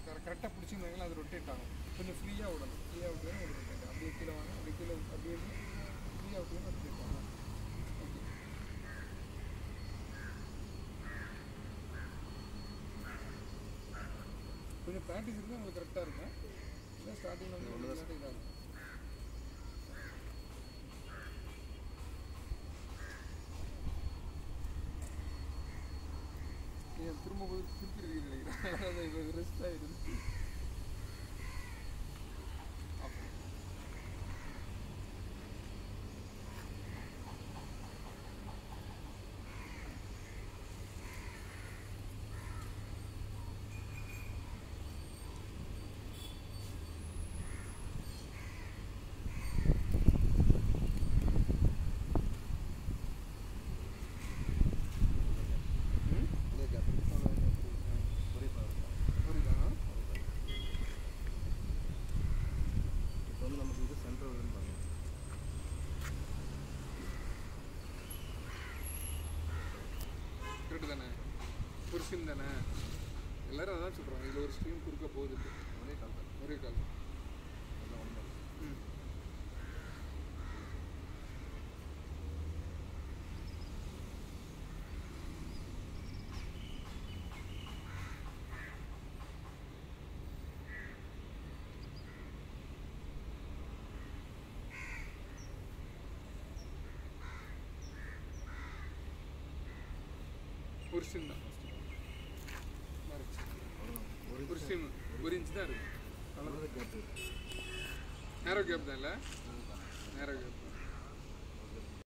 கரெக்டாக பிடிச்சிருந்தாங்களா அது ரொட்டேட் ஆகும் கொஞ்சம் ஃப்ரீயாக விடணும் ஃப்ரீயாக விட்டு ஒரு ரொட்டேட் அப்படியே கீழே வாங்க அப்படியே கீழே அப்படியே ஃப்ரீயாக விட்டு ரொட்டேட் வாங்க ஓகே கொஞ்சம் ப்ராக்டிஸ் இருந்தால் உங்களுக்கு கரெக்டாக இருக்கும் இல்லை ஸ்டார்டிங்கில் வந்து உங்களுக்கு இதாக இருக்கும் நீங்கள் திரும்ப போய் திருப்பிடுவீங்க நினைக்கிறேன் அதான் இப்போ ரெஸ்ட் ஆகிடுது புரியுதா இப்போ வந்து நமக்கு இது சென்டர் வருதுன்னு பாருங்க கரெக்டு தானே ஒரு ஸ்ட்ரீம் தானே எல்லாரும் அதான் சொல்கிறாங்க இதில் ஒரு ஸ்ட்ரீம் குறுக்க போகுது ஒரே கால் தான் ஒரே கால் எல்லாம் ஒன்று ம் ஒரு ஸ்ட்ரீம் தான் ஒரு ஒரு ஸ்ட்ரீம் ஒரு இன்ச் தான் இருக்கு அவ்வளோதான் கேட்டு நேரோ கேப் தான் இல்லை நேரோ கேப்